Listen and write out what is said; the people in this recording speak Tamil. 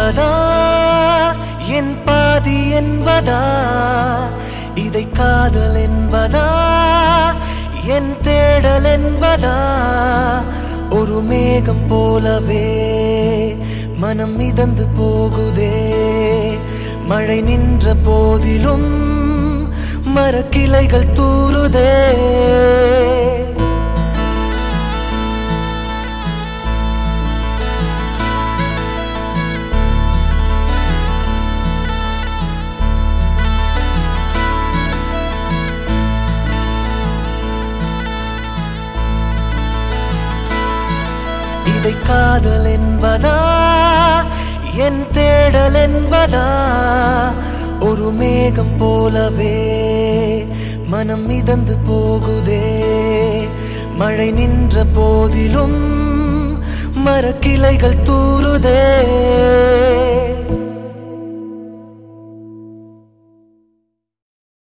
என்பதா என் பாதி என்பதா இதை காதல் என்பதா என் தேடல் என்பதா ஒரு மேகம் போலவே மனம் மிதந்து போகுதே மழை நின்ற போதிலும் மரக்கிளைகள் தூறுதே இதை காதல் என்பதா என் தேடல் என்பதா ஒரு மேகம் போலவே மனம் மிதந்து போகுதே மழை நின்ற போதிலும் மரக்கிளைகள் தூறுதே